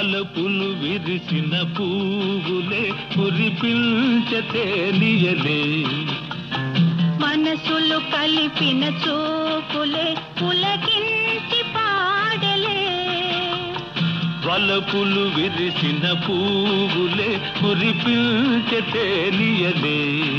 వలపులు విరిసిన పువ్వులే కురిపించతేలియలే మనసులు కలిపిన చూపులే పులకించి పాడలే వలపులు విరిసిన పువ్వులే కురిపించతేలియలే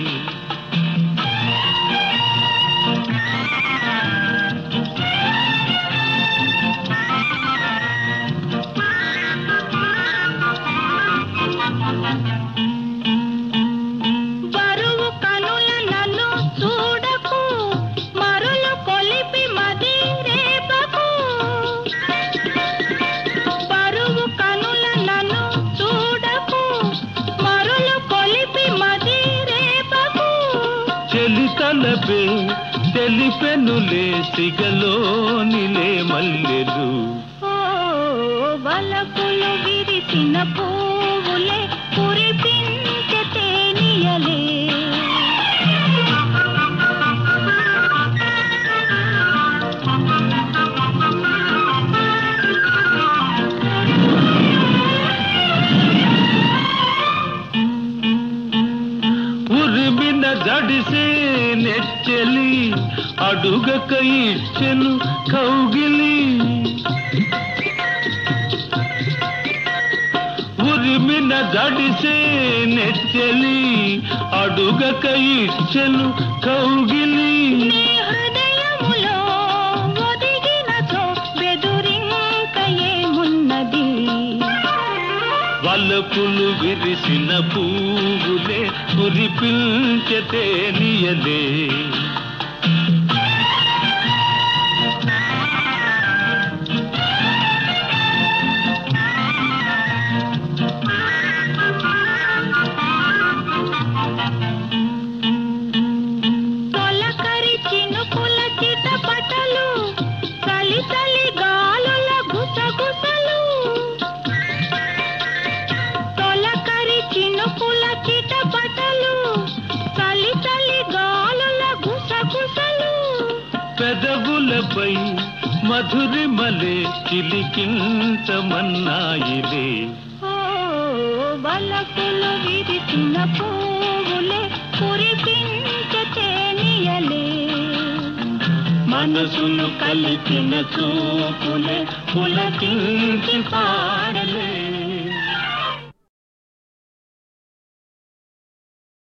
బరువు కనుల నన్ను చూడకు మరులు కొలిపి మది రేపకు బరువు కనుల నన్ను చూడకు మరులు కొలిపి మది రేపకు చెలితలపే తెలిపెనులే సిగలోనిలే మల్లెలు ఓ వలపులు విరిసిన పువ్వులే కురిపించే తేనియలే ఉరిమిన జడిసే నెచ్చెలి అడుగక ఇచ్చెను కౌగిలి ఉరిమిన జడిసే నెచ్చెలి అడుగక ఇచ్చెను కౌగిలి నీ హృదయములో ఒదిగినచో బెదురింక ఏమున్నది వలపులు విరిసిన పువ్వులే కురిపించతేనియలే తొలకరి చినుకుల చిటపటలు చలి చలి గాలుల గుసగుసలు తొలకరి చినుకుల చిటపటలు చలి చలి గాలుల గుసగుసలు పెదవులపై మధురిమలే చిలికించమన్నాయిలే ఓ వలపులు విరిసిన పువ్వులే కురిపించచేనియలే మనసును కలిపిన చూపులే పులకించి పాడలే